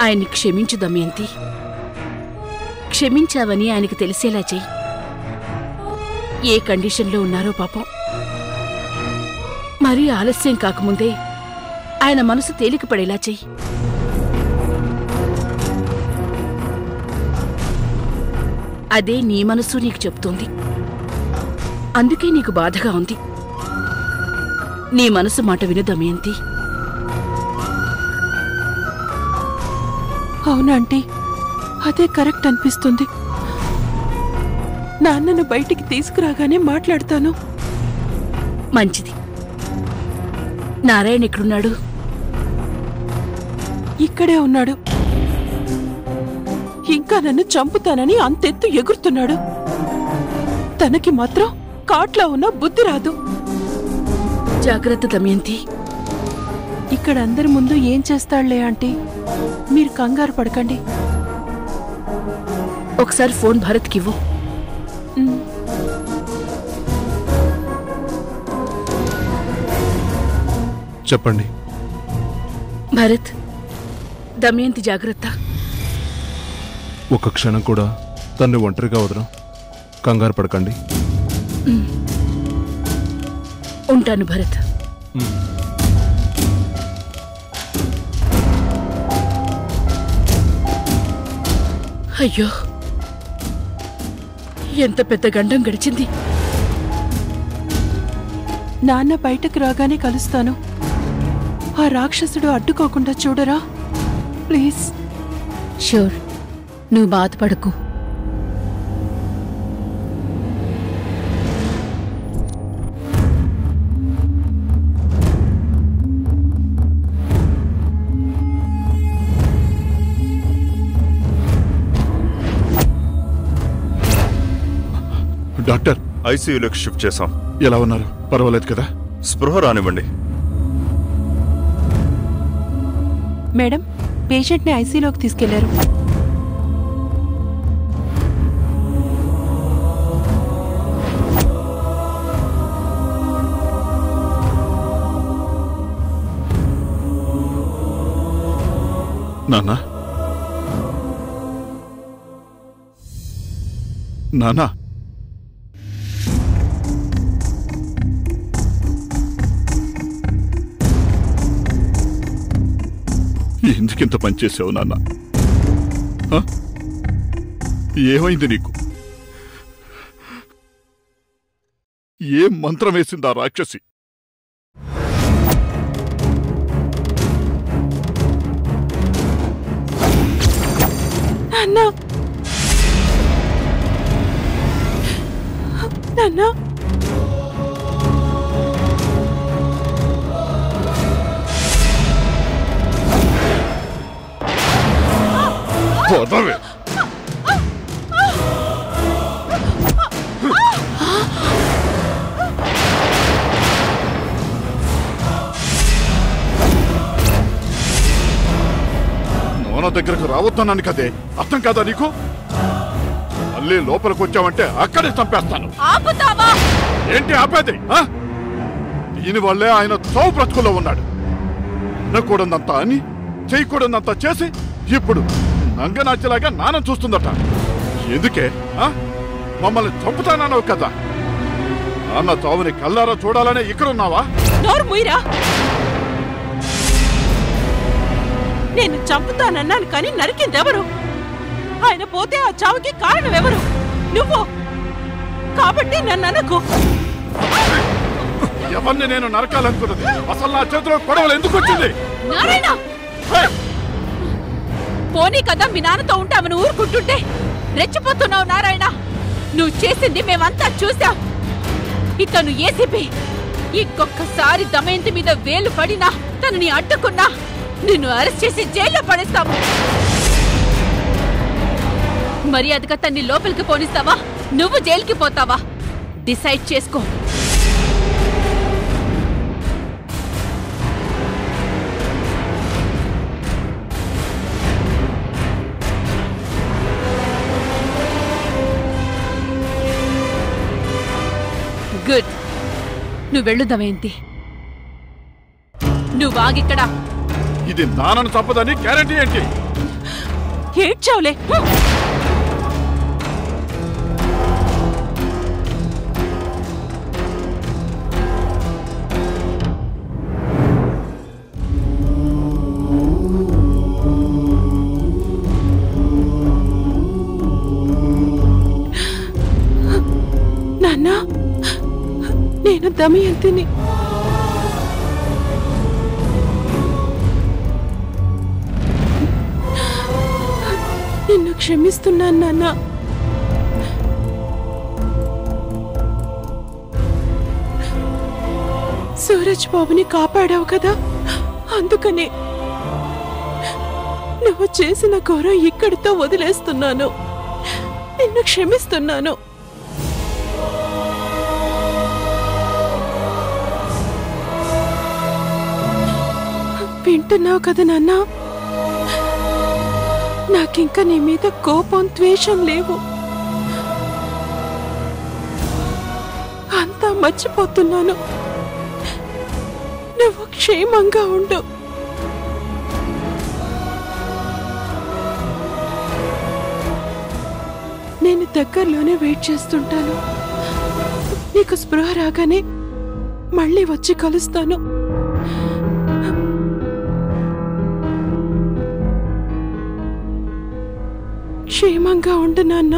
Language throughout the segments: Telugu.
ఆయన్ని క్షమించు దమయంతి క్షమించావని ఆయనకు తెలిసేలా చెయ్యి ఏ కండిషన్లో ఉన్నారో పాపం మరీ ఆలస్యం కాకముందే ఆయన మనసు తేలికపడేలా చెయ్యి అదే నీ మనసు నీకు చెప్తోంది అందుకే నీకు బాధగా ఉంది నీ మనసు మాట విను దమయంతి అవునా ఆంటీ అదే కరెక్ట్ అనిపిస్తుంది నాన్నను బయటికి తీసుకురాగానే మాట్లాడతాను మంచిది నారాయణ ఎక్కడున్నాడు ఇక్కడే ఉన్నాడు ఇంకా నన్ను చంపుతానని అంతెత్తు ఎగురుతున్నాడు తనకి మాత్రం కాట్లో ఉన్న బుద్ధి రాదు జాగ్రత్త దమయంతి ఇక్కడ అందరి ముందు ఏం చేస్తాడులే ఆంటీ మీరు కంగారు పడకండి ఒకసారి ఫోన్ భరత్కివ్వు ఉమ్. చెప్పండి భరత్ దమయంతి జాగ్రత్త ఒక క్షణం కూడా తన్ని ఒంటరిగా వదలం కంగారు పడకండి ఉంటాను భరత్ అయ్యో ఎంత పెద్ద గండం గడిచింది నాన్న బయటకు రాగానే కలుస్తాను ఆ రాక్షసుడు అడ్డుకోకుండా చూడరా ప్లీజ్ షూర్ నువ్వు బాధపడకు డాక్టర్ ఐసీయూలోకి షిఫ్ట్ చేశాం ఎలా ఉన్నారు పర్వాలేదు కదా స్పృహ రానివ్వండి మేడం పేషెంట్ని ఐసీలోకి తీసుకెళ్లారు నాన్న నాన్న ఎందుకింత పనిచేసావు నాన్న ఆ? ఏమైంది నీకు ఏం మంత్రం వేసింది ఆ రాక్షసి నాన్న నాన్న పోదావే నోన దగ్గరకు రావద్దన్నాను కదే అర్థం కాదా నీకు మళ్ళీ లోపలికి వచ్చావంటే అక్కడే చంపేస్తాను ఆపుతావా ఏంటి ఆపేది ఆ? దీనివల్లే ఆయన చావు బ్రతుకులో ఉన్నాడు అనకూడదంతా అని చేయకూడదంతా చేసి ఇప్పుడు నంగనాచిలాగా నాన్న చూస్తుందట ఎందుకే ఆ? మమ్మల్ని చంపుతానన్నావు కదా నాన్న చావుని కల్లారా చూడాలనే ఇక్కడున్నావా నోరు ముయిరా నేను చంపుతానన్నాను కానీ నరికిందెవరు ఆయన పోతే ఆ చావుకి కారణం ఎవరు నువ్వు కాబట్టి నన్ను అనకు ఎవరిని నేను నరకాలనుకున్నది అసలు నా చేతిలో గొడవలు ఎందుకు వచ్చింది నారాయణ హే! పోనీ కదా మీ నాన్నతో ఉంటామని ఊరుకుంటుంటే రెచ్చిపోతున్నావు నారాయణ నువ్వు చేసింది మేమంతా చూసాం ఇతను ఏసీపీ ఇంకొకసారి దమయంతి మీద వేలు పడినా తనని అడ్డుకున్నా నిన్ను అరెస్ట్ చేసి జైల్లో పడేస్తాము మర్యాదగా తన్ని లోపలికి పోనిస్తావా నువ్వు జైలుకి పోతావా డిసైడ్ చేసుకో గుడ్ నువ్వు వెళ్ళుదామేంటి నువ్వు ఆగిక్కడా ఇది నాన్నను చంపదని గ్యారంటీ ఏంటి ఏడ్చావులే హ్మ్. నాన్న నేను దమయంతిని నిన్ను క్షమిస్తున్నాను నాన్న సూరజ్ బాబుని కాపాడావు కదా అందుకనే నువ్వు చేసిన ఘోర ఇక్కడితో వదిలేస్తున్నాను నిన్ను క్షమిస్తున్నాను వింటున్నావు కదా నాన్న నాకింక నీ మీద కోపం ద్వేషం లేవు అంతా మర్చిపోతున్నాను నువ్వు క్షేమంగా ఉండు నేను దగ్గరలోనే వెయిట్ చేస్తుంటాను నీకు స్పృహ రాగానే మళ్ళీ వచ్చి కలుస్తాను క్షేమంగా ఉండు నాన్న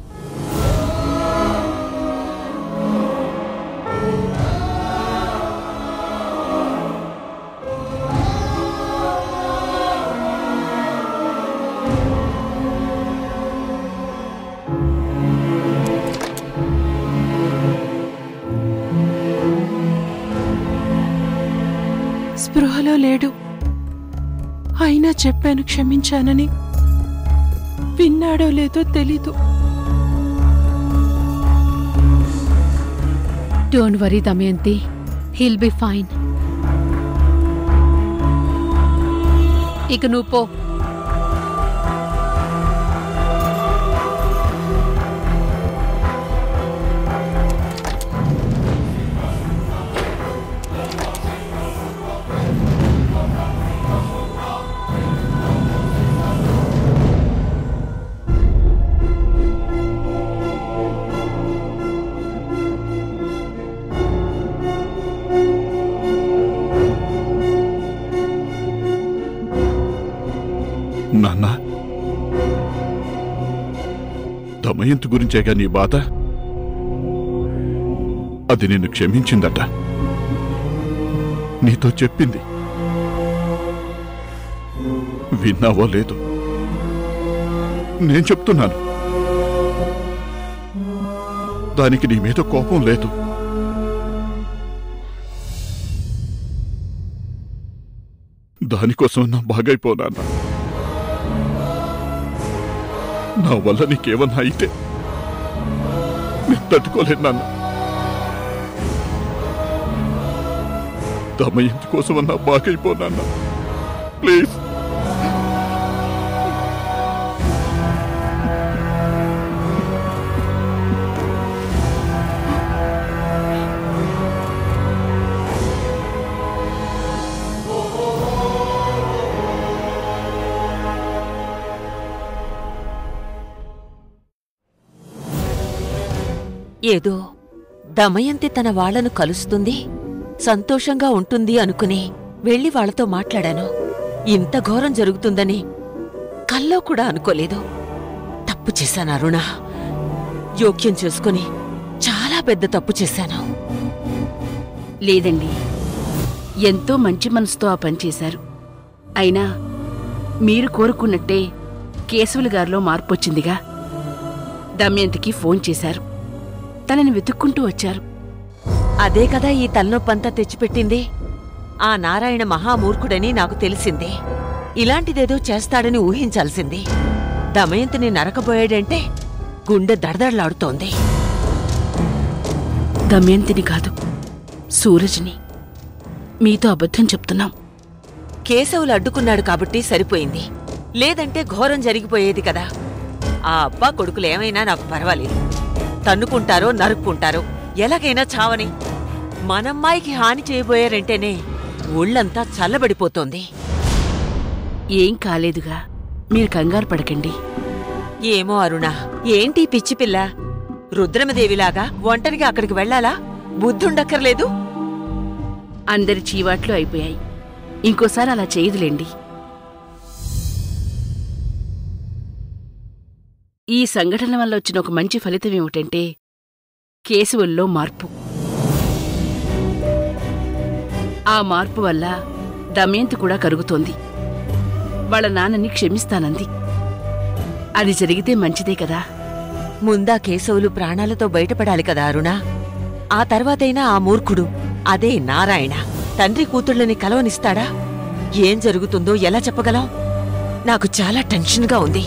స్పృహలో లేడు అయినా చెప్పాను క్షమించానని విన్నాడో లేదో తెలీదు don't worry Damayanti heal be fine ఇక నువ్వు పో నాన్న దమయంతి గురించేగా నీ బాధ అది నిన్ను క్షమించిందట నీతో చెప్పింది విన్నావో లేదు నేను చెప్తున్నాను దానికి నీ మీద కోపం లేదు దానికోసం నా బాగైపోనాన్నా నా వల్ల నీకేమన్నా అయితే నేను తట్టుకోలేను నాన్న దమయంతి కోసమన్నా బాగైపోనాన్న ప్లీజ్ ఏదో దమయంతి తన వాళ్లను కలుస్తుంది సంతోషంగా ఉంటుంది అనుకుని వెళ్లి వాళ్లతో మాట్లాడాను ఇంత ఘోరం జరుగుతుందని కల్లో కూడా అనుకోలేదు తప్పు చేశాను అరుణ జోక్యం చేసుకుని చాలా పెద్ద తప్పు చేశాను లేదండి ఎంతో మంచి మనసుతో ఆ పని చేశారు అయినా మీరు కోరుకున్నట్టే కేశవులు గారిలో మార్పు వచ్చిందిగా దమయంతికి ఫోన్ చేశారు తనని వెతుక్కుంటూ వచ్చారు అదే కదా ఈ తలనొప్పంతా తెచ్చిపెట్టింది ఆ నారాయణ మహామూర్ఖుడని నాకు తెలిసిందే ఇలాంటిదేదో చేస్తాడని ఊహించాల్సింది దమయంతిని నరకబోయాడంటే గుండె దడదడలాడుతోంది దమయంతిని కాదు సూరజ్ని మీతో అబద్ధం చెప్తున్నాం కేశవులు అడ్డుకున్నాడు కాబట్టి సరిపోయింది లేదంటే ఘోరం జరిగిపోయేది కదా ఆ అబ్బా కొడుకులు ఏమైనా నాకు పర్వాలేదు తన్నుకుంటారో నరుక్కుంటారో ఎలాగైనా చావని మనమ్మాయికి హాని చేయబోయారంటేనే ఒళ్ళంతా చల్లబడిపోతోంది ఏం కాలేదుగా మీరు కంగారు పడకండి ఏమో అరుణ ఏంటి ఈ పిచ్చి పిల్ల రుద్రమదేవిలాగా ఒంటరిగా అక్కడికి వెళ్ళాలా బుద్ధుండక్కర్లేదు అందరి చీవాట్లు అయిపోయాయి ఇంకోసారి అలా చేయదులేండి ఈ సంఘటన వల్ల వచ్చిన ఒక మంచి ఫలితం ఏమిటంటే కేశవుల్లో మార్పు ఆ మార్పు వల్ల దమయంతి కూడా కరుగుతోంది వాళ్ళ నాన్నని క్షమిస్తానంది అది జరిగితే మంచిదే కదా ముందా కేశవులు ప్రాణాలతో బయటపడాలి కదా అరుణ ఆ తర్వాతైనా ఆ మూర్ఖుడు అదే నారాయణ తండ్రి కూతుళ్ళని కలవనిస్తాడా ఏం జరుగుతుందో ఎలా చెప్పగలం నాకు చాలా టెన్షన్గా ఉంది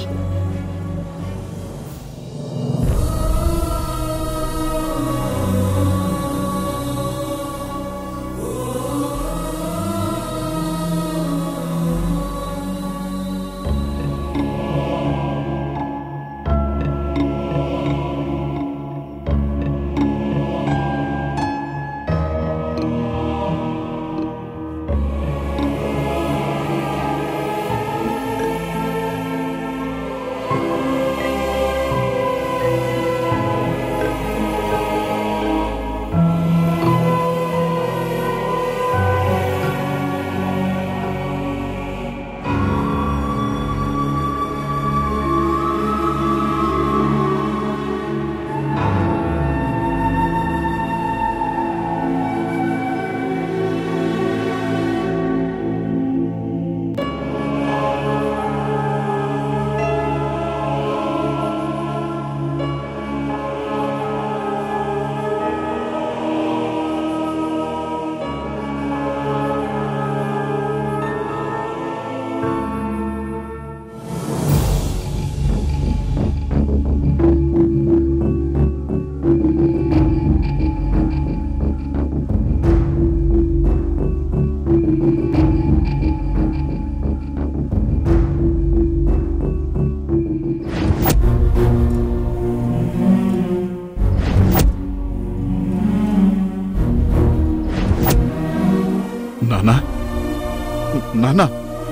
నానా నానా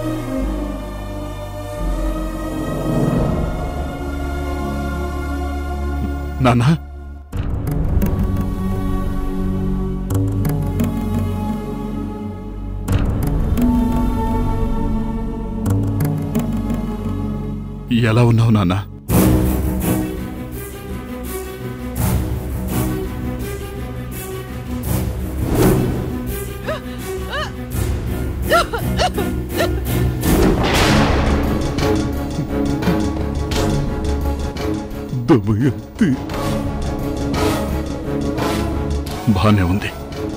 నానా ఎలా ఉన్నావు నాన్నా దమయంతి బానే ఉంది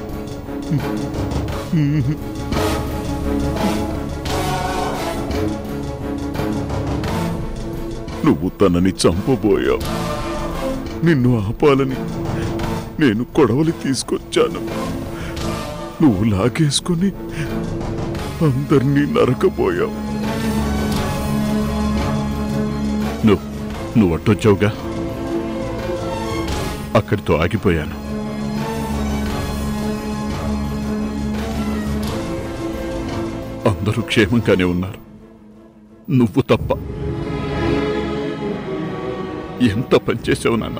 నువ్వు తనని చంపబోయావు నిన్ను ఆపాలని నేను కొడవలి తీసుకొచ్చాను నువ్వు లాగేసుకుని అందరినీ నరకబోయావు నువ్వు నువ్వు అట్టొచ్చావుగా అక్కడితో ఆగిపోయాను అందరూ క్షేమంగానే ఉన్నారు నువ్వు తప్ప ఎంత పనిచేసావు నాన్న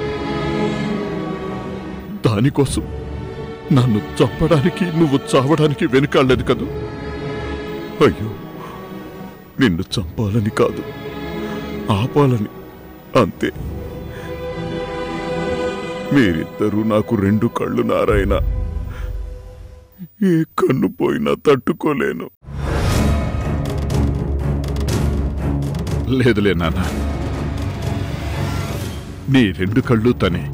దానికోసం నన్ను చంపడానికి నువ్వు చావడానికి వెనుకాడలేదు కదూ అయ్యో నిన్ను చంపాలని కాదు ఆపాలని అంతే మీరిద్దరూ నాకు రెండు కళ్ళు నారాయణ ఏ కన్ను పోయినా తట్టుకోలేను లేదులే నాన్న నీ రెండు కళ్ళు తనే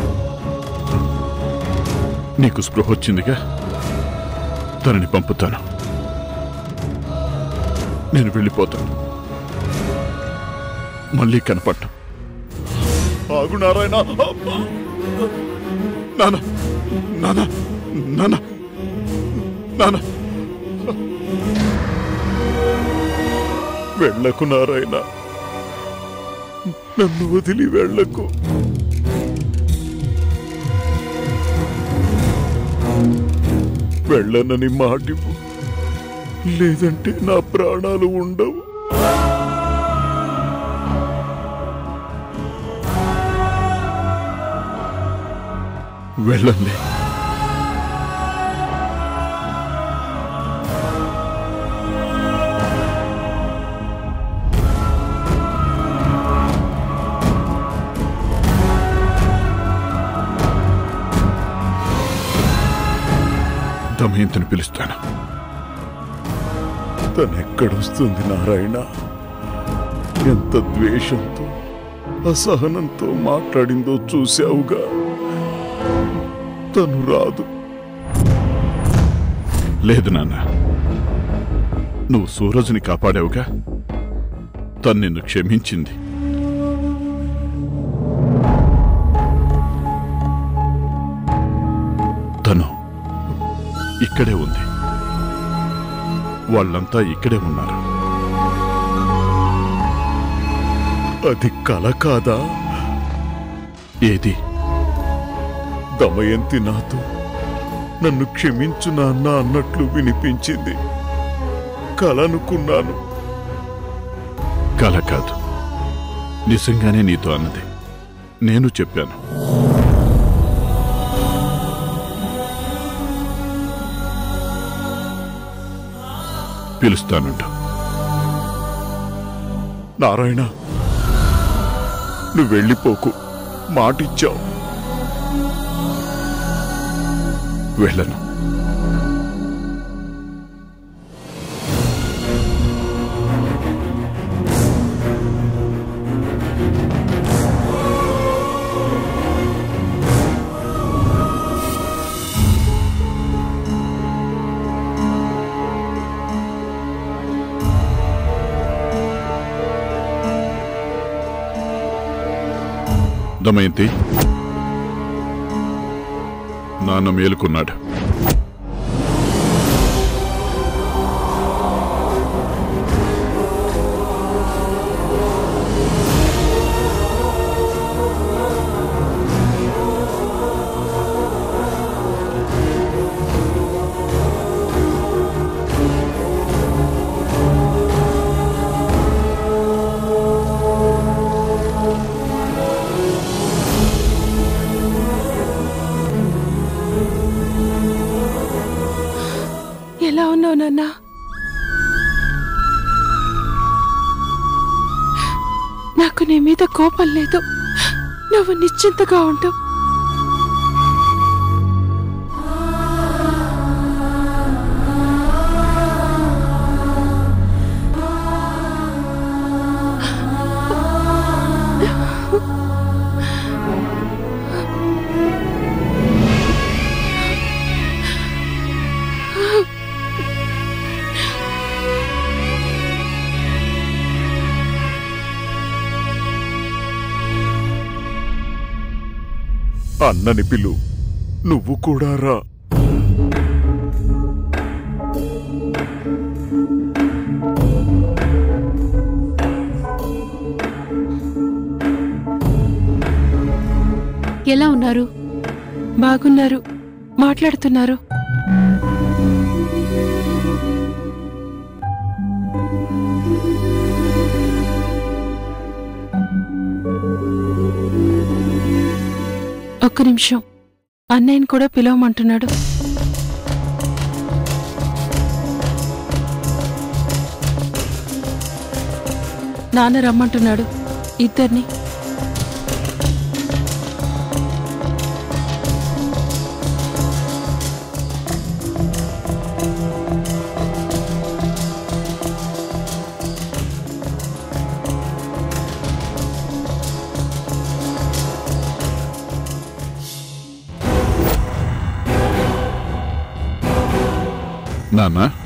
నీకు స్పృహ వచ్చిందిగా తనని పంపుతాను నేను వెళ్ళిపోతాను మళ్ళీ కనపడ్డం ఆగు నారాయణ నాన్న నాన్న నాన్న నాన్న వెళ్ళకు నారాయణ నన్ను వదిలి వెళ్ళకు వెళ్ళనని మాటివు లేదంటే నా ప్రాణాలు ఉండవు వెళ్ళండి దమయంతిని పిలుస్తాను తనెక్కడొస్తుంది నారాయణ ఎంత ద్వేషంతో అసహనంతో మాట్లాడిందో చూశావుగా తను రాదు లేదు నాన్న నువ్వు సూరజ్ని కాపాడావుగా తను నిన్ను క్షమించింది తను ఇక్కడే ఉంది వాళ్ళంతా ఇక్కడే ఉన్నారు అది కల కాదా ఏది దమయంతి నాతో నన్ను క్షమించు నాన్న అన్నట్లు వినిపించింది కలనుకున్నాను కల కాదు నిజంగానే నీతో అన్నది నేను చెప్పాను పిలుస్తానుండు నారాయణ నువ్వు వెళ్ళిపోకు మాటిచ్చావు వెళ్ళను దమయంతి నాన్న మేలుకున్నాడు ఎలా ఉన్నావు నాన్నా నాకు నీ మీద కోపం లేదు నువ్వు నిశ్చింతగా ఉండు అన్నని పిలు నువ్వు కూడా రా ఎలా ఉన్నారు బాగున్నారు మాట్లాడుతున్నారు ఒక్క నిమిషం అన్నయ్యని కూడా పిలవమంటున్నాడు నాన్న రమ్మంటున్నాడు ఇద్దరిని నాన్న